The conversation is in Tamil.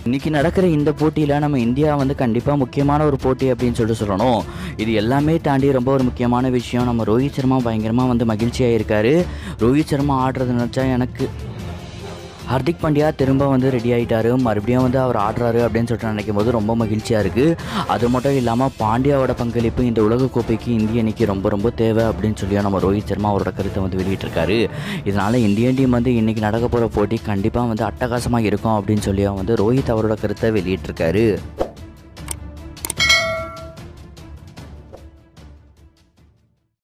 இன்னைக்கு நடக்கிற இந்த போட்டியில் நம்ம இந்தியா வந்து கண்டிப்பாக முக்கியமான ஒரு போட்டி அப்படின்னு சொல்லிட்டு சொல்லணும் இது எல்லாமே தாண்டி ரொம்ப ஒரு முக்கியமான விஷயம் நம்ம ரோஹித் சர்மா பயங்கரமாக வந்து மகிழ்ச்சியாக இருக்காரு ரோஹித் சர்மா ஆடுறது நினச்சா எனக்கு ஹார்திக் பாண்டியா திரும்ப வந்து ரெடி ஆகிட்டாரு மறுபடியும் வந்து அவர் ஆடுறாரு அப்படின்னு சொல்லிட்டு நினைக்கும் போது ரொம்ப மகிழ்ச்சியாக இருக்குது அது மட்டும் இல்லாமல் பாண்டியாவோட பங்களிப்பு இந்த உலகக்கோப்பைக்கு இந்திய அணிக்கு ரொம்ப ரொம்ப தேவை அப்படின்னு சொல்லி நம்ம ரோஹித் சர்மா அவரோட கருத்தை வந்து வெளியிட்டிருக்காரு இதனால் இந்தியன் டீம் வந்து இன்றைக்கி நடக்க போகிற போட்டி கண்டிப்பாக வந்து அட்டகாசமாக இருக்கும் அப்படின்னு சொல்லி வந்து ரோஹித் அவரோட கருத்தை வெளியிட்டிருக்காரு